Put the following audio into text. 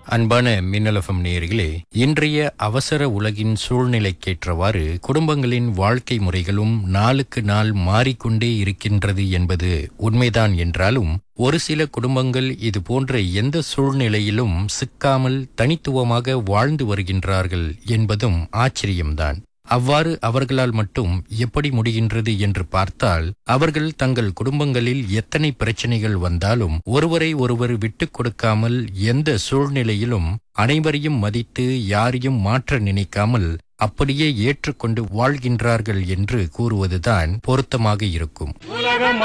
அன்பான மின்னலஃபம் நேயர்களே இன்றைய அவசர உலகின் சூழ்நிலைக்கேற்றவாறு குடும்பங்களின் வாழ்க்கை முறைகளும் நாளுக்கு நாள் மாறிக்கொண்டே இருக்கின்றது என்பது உண்மைதான் என்றாலும் ஒரு சில குடும்பங்கள் இது போன்ற எந்த சூழ்நிலையிலும் சிக்காமல் தனித்துவமாக வாழ்ந்து வருகின்றார்கள் என்பதும் ஆச்சரியம்தான் அவ்வாறு அவர்களால் மட்டும் எப்படி முடிகின்றது என்று பார்த்தால் அவர்கள் தங்கள் குடும்பங்களில் எத்தனை பிரச்சனைகள் வந்தாலும் ஒருவரை ஒருவர் விட்டுக் கொடுக்காமல் எந்த சூழ்நிலையிலும் அனைவரையும் மதித்து யாரையும் மாற்ற நினைக்காமல் அப்படியே ஏற்றுக்கொண்டு வாழ்கின்றார்கள் என்று கூறுவதுதான் பொருத்தமாக இருக்கும்